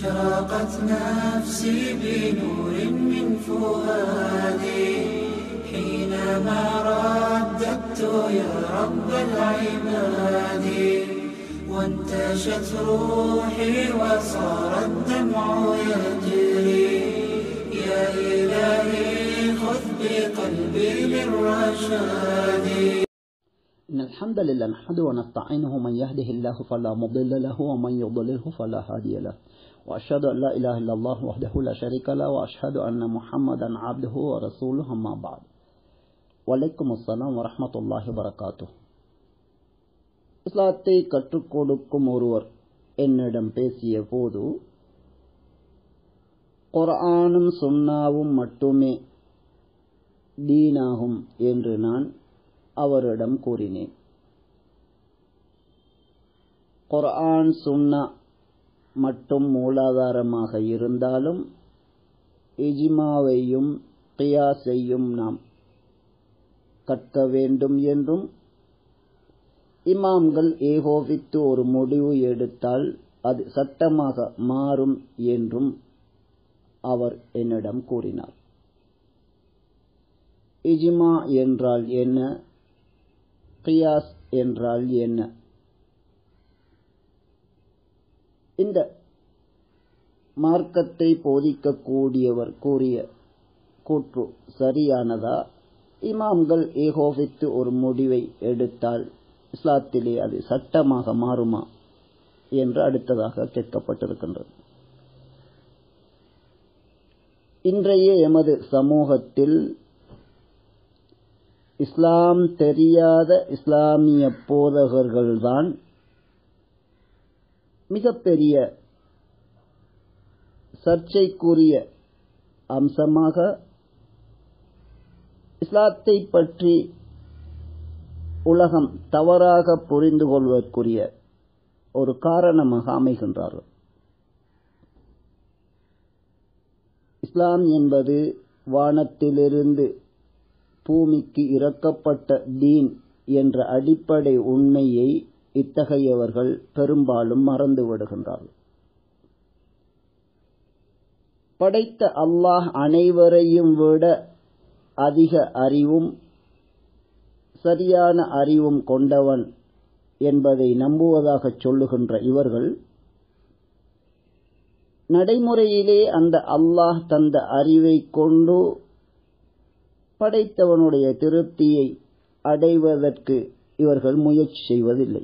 أشرقت نفسي بنور من فؤادي حينما رددت يا رب العباد وانتشت روحي وصار الدمع يجري يا إلهي خذ بقلبي للرشاد إن الحمد لله نحمده ونستعينه من يهده الله فلا مضل له ومن يضلله فلا هادي له وأشهد أن لا إله إلا الله وحده لا شريك له وأشهد أن محمدا عبده ورسوله أما بعد வலைக்கும் அஸ்ஸலாம் வரஹமத்துல்லாஹி வரகாத்து இஸ்லாத்தை கற்றுக் கொடுக்கும் ஒருவர் என்னிடம் பேசிய போது குர்ஆனும் சுன்னாவும் மட்டுமே தீனாகும் என்று நான் அவரிடம் கூறினேன் குர்ஆன் சுன்னா மட்டும் மூலாதாரமாக இருந்தாலும் இஜிமாவையும் கியாஸையும் நாம் கற்க வேண்டும் என்றும் இமாம்கள் ஏகோபித்து ஒரு முடிவு எடுத்தால் அது சட்டமாக மாறும் என்றும் அவர் என்னிடம் கூறினார் இஜிமா என்றால் என்ன கியாஸ் என்றால் என்ன இந்த மார்க்கத்தை போதிக்கக்கூடியவர் கூறிய கூற்று சரியானதா இமாம்கள் ஏகோபித்து ஒரு முடிவை எடுத்தால் இஸ்லாத்திலே அது சட்டமாக மாறுமா என்று அடுத்ததாக கேட்கப்பட்டிருக்கின்றது இன்றைய எமது சமூகத்தில் இஸ்லாம் தெரியாத இஸ்லாமிய போதகர்கள்தான் மிகப்பெரிய சர்ச்சைக்குரிய அம்சமாக இஸ்லாத்தை பற்றி உலகம் தவறாக புரிந்து கொள்வதற்குரிய ஒரு காரணமாக அமைகின்றார்கள் இஸ்லாம் என்பது வானத்திலிருந்து பூமிக்கு இறக்கப்பட்ட தீன் என்ற அடிப்படை உண்மையை இத்தகையவர்கள் பெரும்பாலும் மறந்து விடுகின்றார்கள் படைத்த அல்லாஹ் அனைவரையும் விட அதிக அறிவும் சரியான அறிவும் கொண்டவன் என்பதை நம்புவதாக சொல்லுகின்ற இவர்கள் நடைமுறையிலே அந்த அல்லாஹ் தந்த அறிவை கொண்டு படைத்தவனுடைய திருப்தியை அடைவதற்கு இவர்கள் முயற்சி செய்வதில்லை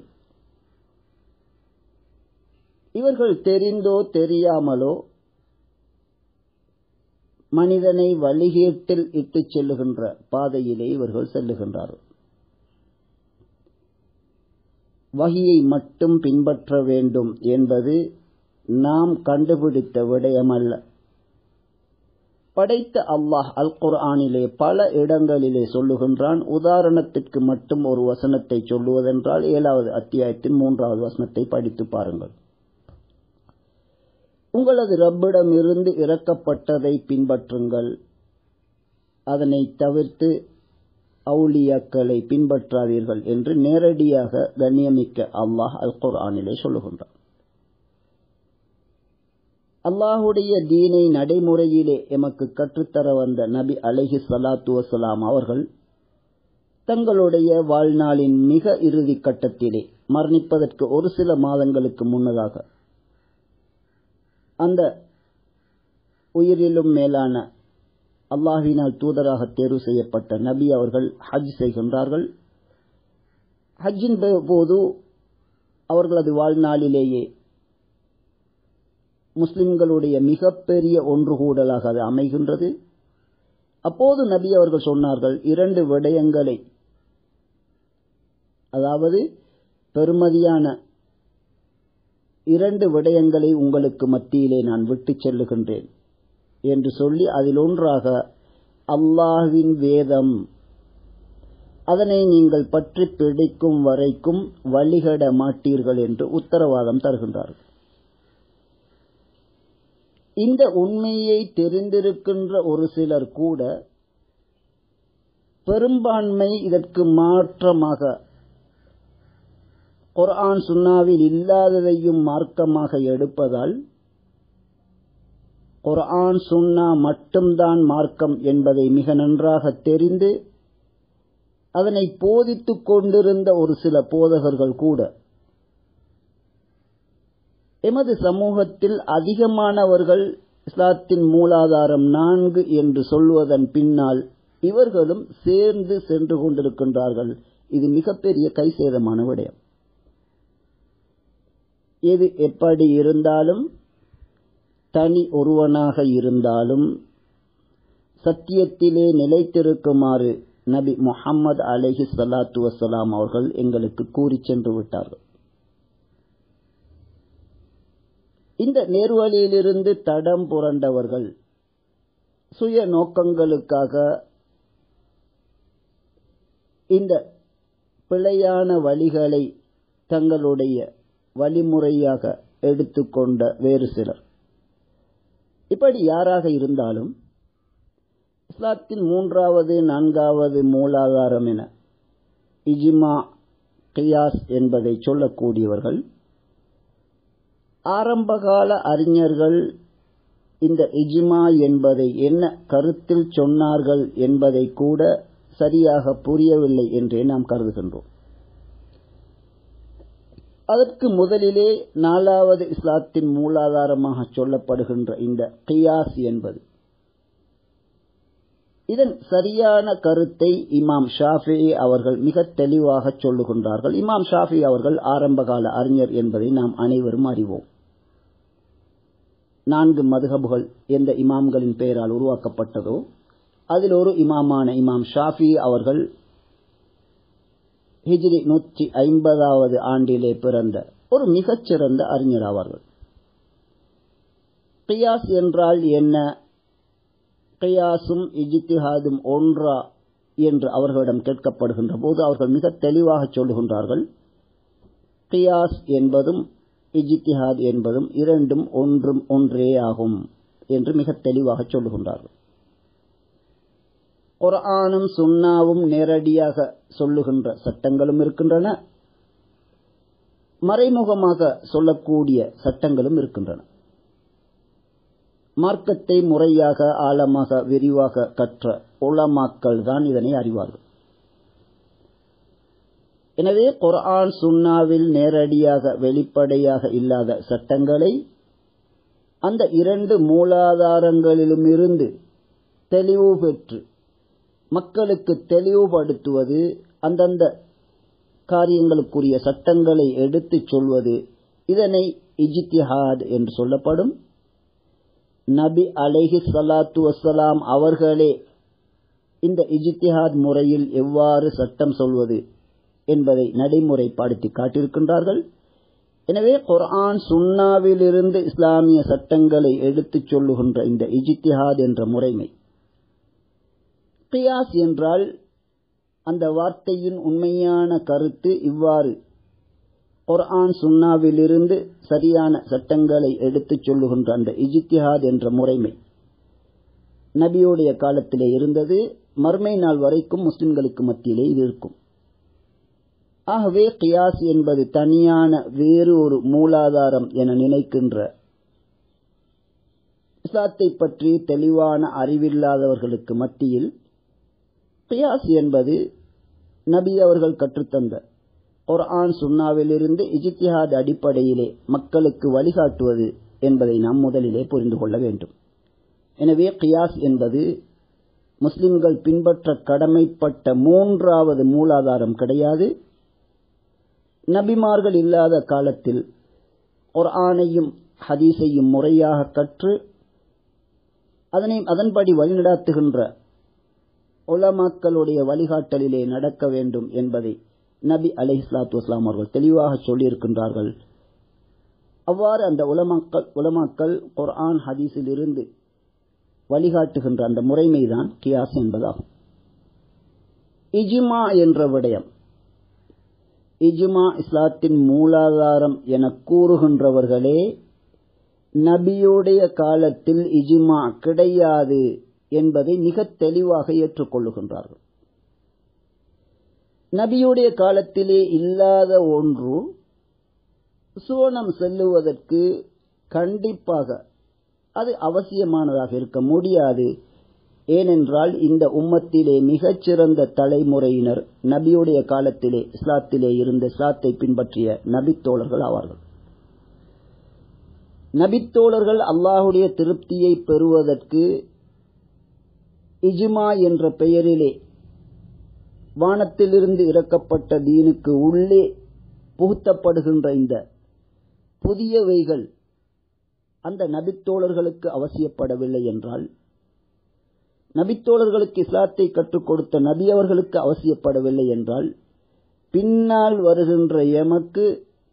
இவர்கள் தெரிந்தோ தெரியாமலோ மனிதனை வழிகேட்டில் இட்டுச் செல்லுகின்ற பாதையிலே இவர்கள் செல்லுகின்றார்கள் வகியை மட்டும் பின்பற்ற வேண்டும் என்பது நாம் கண்டுபிடித்த விடயமல்ல படைத்த அல்லாஹ் அல் குர்ஆனிலே பல இடங்களிலே சொல்லுகின்றான் உதாரணத்திற்கு மட்டும் ஒரு வசனத்தை சொல்லுவதென்றால் ஏழாவது அத்தியாயத்தின் மூன்றாவது வசனத்தை படித்து பாருங்கள் உங்களது ரப்பிடமிருந்து இறக்கப்பட்டதை பின்பற்றுங்கள் அதனை தவிர்த்து அவுளியாக்களை பின்பற்றாதீர்கள் என்று நேரடியாக கண்ணியமிக்க அல்லாஹ் அல் குர்ஆனிலே சொல்லுகின்றான் அல்லாஹுடைய தீனை நடைமுறையிலே எமக்கு கற்றுத்தர வந்த நபி அலஹி சலாத்து வசலாம் அவர்கள் தங்களுடைய வாழ்நாளின் மிக இறுதி கட்டத்திலே மரணிப்பதற்கு ஒரு சில மாதங்களுக்கு முன்னதாக அந்த உயிரிலும் மேலான அல்லாஹினால் தூதராக தேர்வு செய்யப்பட்ட நபி அவர்கள் ஹஜ் செய்கின்றார்கள் ஹஜ்ஜின் போது அவர்களது வாழ்நாளிலேயே முஸ்லிம்களுடைய மிகப்பெரிய ஒன்று கூடலாக அது அமைகின்றது அப்போது நபி அவர்கள் சொன்னார்கள் இரண்டு விடயங்களை அதாவது பெருமதியான இரண்டு விடயங்களை உங்களுக்கு மத்தியிலே நான் விட்டுச் செல்லுகின்றேன் என்று சொல்லி அதில் ஒன்றாக அல்லாஹ்வின் வேதம் அதனை நீங்கள் பற்றி பிடிக்கும் வரைக்கும் வழிகட மாட்டீர்கள் என்று உத்தரவாதம் தருகின்றார்கள் இந்த உண்மையை தெரிந்திருக்கின்ற ஒரு சிலர் கூட பெரும்பான்மை இதற்கு மாற்றமாக குர்ஆன் சுன்னாவில் இல்லாததையும் மார்க்கமாக எடுப்பதால் குர்ஆன் சுன்னா மட்டும்தான் மார்க்கம் என்பதை மிக நன்றாக தெரிந்து அதனை போதித்துக் கொண்டிருந்த ஒரு சில போதகர்கள் கூட எமது சமூகத்தில் அதிகமானவர்கள் இஸ்லாத்தின் மூலாதாரம் நான்கு என்று சொல்வதன் பின்னால் இவர்களும் சேர்ந்து சென்று கொண்டிருக்கின்றார்கள் இது மிகப்பெரிய கைசேதமான விடயம் எது எப்படி இருந்தாலும் தனி ஒருவனாக இருந்தாலும் சத்தியத்திலே நிலைத்திருக்குமாறு நபி முஹம்மது அலஹி சலாத்து வசலாம் அவர்கள் எங்களுக்கு கூறி சென்று விட்டார்கள் இந்த நேர்வழியிலிருந்து தடம் புரண்டவர்கள் சுய நோக்கங்களுக்காக இந்த பிழையான வழிகளை தங்களுடைய வழிமுறையாக எடுத்துக்கொண்ட வேறு சிலர் இப்படி யாராக இருந்தாலும் இஸ்லாத்தின் மூன்றாவது நான்காவது மூலாதாரம் என இஜிமா கியாஸ் என்பதை சொல்லக்கூடியவர்கள் ஆரம்பகால அறிஞர்கள் இந்த இஜிமா என்பதை என்ன கருத்தில் சொன்னார்கள் என்பதை கூட சரியாக புரியவில்லை என்றே நாம் கருதுகின்றோம் அதற்கு முதலிலே நாலாவது இஸ்லாத்தின் மூலாதாரமாக சொல்லப்படுகின்ற இந்த கியாஸ் என்பது இதன் சரியான கருத்தை இமாம் ஷாஃபி அவர்கள் மிக தெளிவாக சொல்லுகின்றார்கள் இமாம் ஷாஃபி அவர்கள் ஆரம்பகால அறிஞர் என்பதை நாம் அனைவரும் அறிவோம் நான்கு மதுகபுகள் எந்த இமாம்களின் பெயரால் உருவாக்கப்பட்டதோ அதில் ஒரு இமாமான இமாம் ஷாஃபி அவர்கள் ஹிஜ்ரி நூற்றி ஐம்பதாவது ஆண்டிலே பிறந்த ஒரு மிகச்சிறந்த அறிஞர் ஆவார்கள் கியாஸ் என்றால் என்ன கியாசும் இஜித்திஹாதும் ஒன்றா என்று அவர்களிடம் கேட்கப்படுகின்ற போது அவர்கள் மிக தெளிவாக சொல்லுகின்றார்கள் கியாஸ் என்பதும் இஜித்திஹாத் என்பதும் இரண்டும் ஒன்றும் ஒன்றே ஆகும் என்று மிக தெளிவாக சொல்லுகின்றார்கள் குர்ஆனும் சுன்னாவும் நேரடியாக சொல்லுகின்ற சட்டங்களும் இருக்கின்றன மறைமுகமாக சொல்லக்கூடிய சட்டங்களும் இருக்கின்றன மார்க்கத்தை முறையாக ஆழமாக விரிவாக கற்ற உளமாக்கள் தான் இதனை அறிவார்கள் எனவே குர்ஆன் சுன்னாவில் நேரடியாக வெளிப்படையாக இல்லாத சட்டங்களை அந்த இரண்டு மூலாதாரங்களிலும் இருந்து தெளிவு பெற்று மக்களுக்கு தெளிவுபடுத்துவது அந்தந்த காரியங்களுக்குரிய சட்டங்களை எடுத்துச் சொல்வது இதனை இஜித்திஹாத் என்று சொல்லப்படும் நபி அலைஹி சலாத்து வசலாம் அவர்களே இந்த இஜித்திஹாத் முறையில் எவ்வாறு சட்டம் சொல்வது என்பதை நடைமுறைப்படுத்தி காட்டியிருக்கின்றார்கள் எனவே குர்ஆன் சுன்னாவிலிருந்து இஸ்லாமிய சட்டங்களை எடுத்துச் சொல்லுகின்ற இந்த இஜித்திஹாத் என்ற முறைமை கியாஸ் என்றால் அந்த வார்த்தையின் உண்மையான கருத்து இவ்வாறு குர்ஆன் சுன்னாவிலிருந்து சரியான சட்டங்களை எடுத்துச் சொல்லுகின்ற அந்த இஜித்திஹாத் என்ற முறைமை நபியுடைய காலத்திலே இருந்தது மர்மை நாள் வரைக்கும் முஸ்லிம்களுக்கு மத்தியிலே இது இருக்கும் ஆகவே கியாஸ் என்பது தனியான வேறு ஒரு மூலாதாரம் என நினைக்கின்ற இஸ்லாத்தை பற்றி தெளிவான அறிவில்லாதவர்களுக்கு மத்தியில் கியாஸ் என்பது நபி அவர்கள் கற்றுத்தந்த குர்ஆன் சுன்னாவிலிருந்து இஜித்திஹாத் அடிப்படையிலே மக்களுக்கு வழிகாட்டுவது என்பதை நாம் முதலிலே புரிந்து கொள்ள வேண்டும் எனவே கியாஸ் என்பது முஸ்லிம்கள் பின்பற்ற கடமைப்பட்ட மூன்றாவது மூலாதாரம் கிடையாது நபிமார்கள் இல்லாத காலத்தில் குர்ஆனையும் ஹதீஸையும் முறையாக கற்று அதனை அதன்படி வழிநடாத்துகின்ற உலமாக்களுடைய வழிகாட்டலிலே நடக்க வேண்டும் என்பதை நபி அலை இஸ்லாத்து வஸ்லாம் அவர்கள் தெளிவாக சொல்லியிருக்கின்றார்கள் அவ்வாறு அந்த உலமாக்கள் உலமாக்கள் குர்ஆன் ஹதீஸில் இருந்து வழிகாட்டுகின்ற அந்த முறைமைதான் கியாஸ் என்பதாகும் இஜிமா என்ற விடயம் இஜ்மா இஸ்லாத்தின் மூலாதாரம் என கூறுகின்றவர்களே நபியுடைய காலத்தில் இஜ்மா கிடையாது என்பதை மிக தெளிவாக ஏற்றுக்கொள்ளுகின்றார்கள் நபியுடைய காலத்திலே இல்லாத ஒன்று சுவனம் செல்லுவதற்கு கண்டிப்பாக அது அவசியமானதாக இருக்க முடியாது ஏனென்றால் இந்த உம்மத்திலே மிகச்சிறந்த தலைமுறையினர் நபியுடைய காலத்திலே இஸ்லாத்திலே இருந்த இஸ்லாத்தை பின்பற்றிய நபித்தோழர்கள் ஆவார்கள் நபித்தோழர்கள் அல்லாஹுடைய திருப்தியை பெறுவதற்கு இஜ்மா என்ற பெயரிலே வானத்திலிருந்து இறக்கப்பட்ட தீனுக்கு உள்ளே புகுத்தப்படுகின்ற இந்த புதியவைகள் அந்த நபித்தோழர்களுக்கு அவசியப்படவில்லை என்றால் நபித்தோழர்களுக்கு இஸ்லாத்தை கற்றுக் கொடுத்த நபி அவர்களுக்கு அவசியப்படவில்லை என்றால் பின்னால் வருகின்ற எமக்கு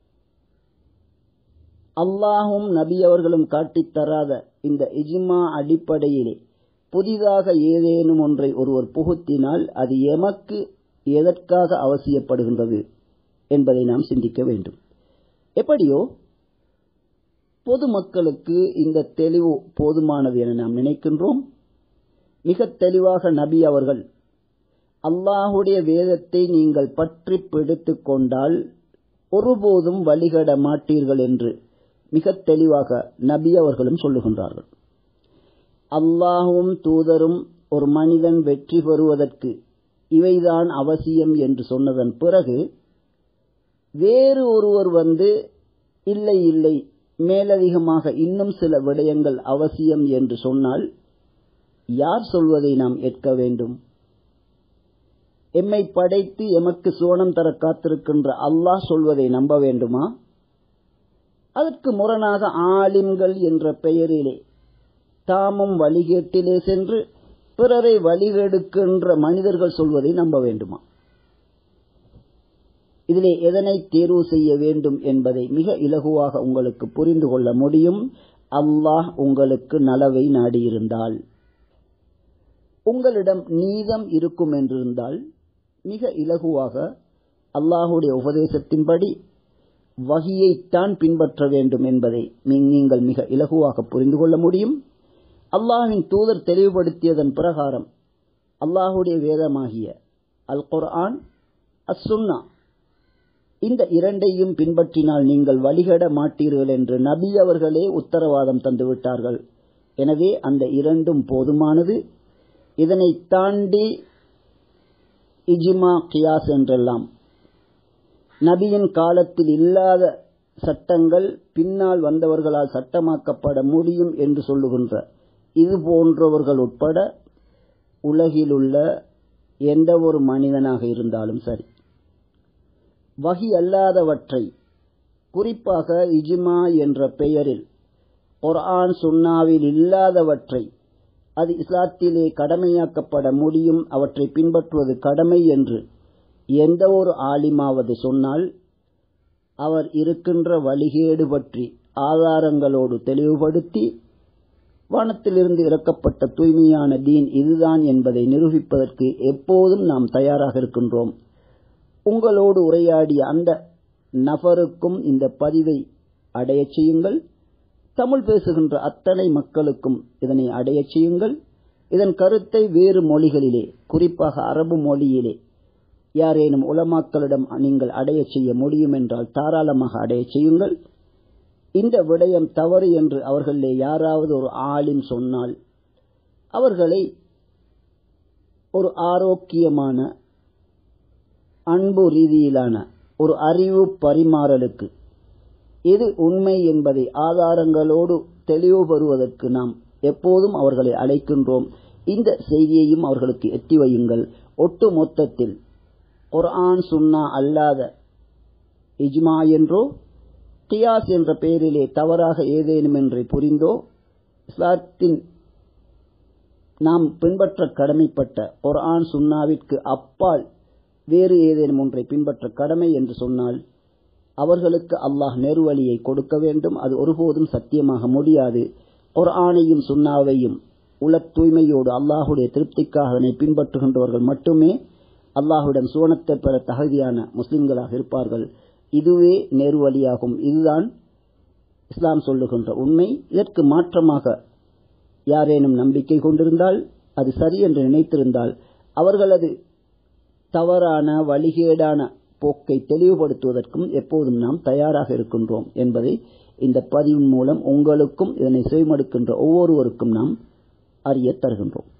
அல்லாஹும் நபி அவர்களும் காட்டித் தராத இந்த இஜ்மா அடிப்படையிலே புதிதாக ஏதேனும் ஒன்றை ஒருவர் புகுத்தினால் அது எமக்கு எதற்காக அவசியப்படுகின்றது என்பதை நாம் சிந்திக்க வேண்டும் எப்படியோ பொதுமக்களுக்கு இந்த தெளிவு போதுமானது என நாம் நினைக்கின்றோம் மிக தெளிவாக நபி அவர்கள் அல்லாஹுடைய வேதத்தை நீங்கள் பற்றி பிடித்துக் கொண்டால் ஒருபோதும் வழிகட மாட்டீர்கள் என்று மிக தெளிவாக நபி அவர்களும் சொல்லுகின்றார்கள் அல்லாஹும் தூதரும் ஒரு மனிதன் வெற்றி பெறுவதற்கு இவைதான் அவசியம் என்று சொன்னதன் பிறகு வேறு ஒருவர் வந்து இல்லை இல்லை மேலதிகமாக இன்னும் சில விடயங்கள் அவசியம் என்று சொன்னால் யார் சொல்வதை நாம் ஏற்க வேண்டும் எம்மை படைத்து எமக்கு சோனம் தர காத்திருக்கின்ற அல்லாஹ் சொல்வதை நம்ப வேண்டுமா அதற்கு முரணாக ஆலிம்கள் என்ற பெயரிலே தாமும் வழிகேட்டிலே சென்று பிறரை வழிகெடுக்கின்ற மனிதர்கள் சொல்வதை நம்ப வேண்டுமா இதிலே எதனை தேர்வு செய்ய வேண்டும் என்பதை மிக இலகுவாக உங்களுக்கு புரிந்து கொள்ள முடியும் அல்லாஹ் உங்களுக்கு நலவை நாடியிருந்தால் உங்களிடம் நீதம் இருக்கும் என்றிருந்தால் மிக இலகுவாக அல்லாஹுடைய உபதேசத்தின்படி வகியைத்தான் பின்பற்ற வேண்டும் என்பதை நீங்கள் மிக இலகுவாக புரிந்து கொள்ள முடியும் அல்லாஹின் தூதர் தெளிவுபடுத்தியதன் பிரகாரம் அல்லாஹுடைய வேதமாகிய அல் குர்ஆன் அசுன்னா இந்த இரண்டையும் பின்பற்றினால் நீங்கள் வழிகட மாட்டீர்கள் என்று நபி அவர்களே உத்தரவாதம் தந்துவிட்டார்கள் எனவே அந்த இரண்டும் போதுமானது இதனை தாண்டி இஜிமா கியாஸ் என்றெல்லாம் நபியின் காலத்தில் இல்லாத சட்டங்கள் பின்னால் வந்தவர்களால் சட்டமாக்கப்பட முடியும் என்று சொல்லுகின்ற இது போன்றவர்கள் உட்பட உலகிலுள்ள எந்த ஒரு மனிதனாக இருந்தாலும் சரி வகி அல்லாதவற்றை குறிப்பாக இஜ்மா என்ற பெயரில் குர்ஆன் சுன்னாவில் இல்லாதவற்றை அது இஸ்லாத்திலே கடமையாக்கப்பட முடியும் அவற்றை பின்பற்றுவது கடமை என்று எந்த ஒரு ஆலிமாவது சொன்னால் அவர் இருக்கின்ற வழிகேடு பற்றி ஆதாரங்களோடு தெளிவுபடுத்தி வானத்திலிருந்து இறக்கப்பட்ட தூய்மையான தீன் இதுதான் என்பதை நிரூபிப்பதற்கு எப்போதும் நாம் தயாராக இருக்கின்றோம் உங்களோடு உரையாடிய அந்த நபருக்கும் இந்த பதிவை அடையச் செய்யுங்கள் தமிழ் பேசுகின்ற அத்தனை மக்களுக்கும் இதனை அடையச் செய்யுங்கள் இதன் கருத்தை வேறு மொழிகளிலே குறிப்பாக அரபு மொழியிலே யாரேனும் உலமாக்களிடம் நீங்கள் அடையச் செய்ய முடியும் என்றால் தாராளமாக அடையச் செய்யுங்கள் இந்த விடயம் தவறு என்று அவர்களிலே யாராவது ஒரு ஆளின் சொன்னால் அவர்களை ஒரு ஆரோக்கியமான அன்பு ரீதியிலான ஒரு அறிவு பரிமாறலுக்கு எது உண்மை என்பதை ஆதாரங்களோடு தெளிவு பெறுவதற்கு நாம் எப்போதும் அவர்களை அழைக்கின்றோம் இந்த செய்தியையும் அவர்களுக்கு எத்தி வையுங்கள் ஒட்டு மொத்தத்தில் குர்ஆன் சுன்னா அல்லாத இஜ்மா என்றோ கியாஸ் என்ற பெயரிலே தவறாக ஏதேனும் என்று புரிந்தோ இஸ்லாத்தின் நாம் பின்பற்ற கடமைப்பட்ட குர்ஆன் சுன்னாவிற்கு அப்பால் வேறு ஏதேனும் ஒன்றை பின்பற்ற கடமை என்று சொன்னால் அவர்களுக்கு அல்லாஹ் நெருவழியை கொடுக்க வேண்டும் அது ஒருபோதும் சத்தியமாக முடியாது குர்ஆனையும் சுன்னாவையும் உல தூய்மையோடு அல்லாஹுடைய திருப்திக்காக அதனை பின்பற்றுகின்றவர்கள் மட்டுமே அல்லாஹுடன் சுவனத்தை பெற தகுதியான முஸ்லிம்களாக இருப்பார்கள் இதுவே நேர்வழியாகும் இதுதான் இஸ்லாம் சொல்லுகின்ற உண்மை இதற்கு மாற்றமாக யாரேனும் நம்பிக்கை கொண்டிருந்தால் அது சரி என்று நினைத்திருந்தால் அவர்களது தவறான வழிகேடான போக்கை தெளிவுபடுத்துவதற்கும் எப்போதும் நாம் தயாராக இருக்கின்றோம் என்பதை இந்த பதிவின் மூலம் உங்களுக்கும் இதனை செவிமடுக்கின்ற ஒவ்வொருவருக்கும் நாம் அறிய தருகின்றோம்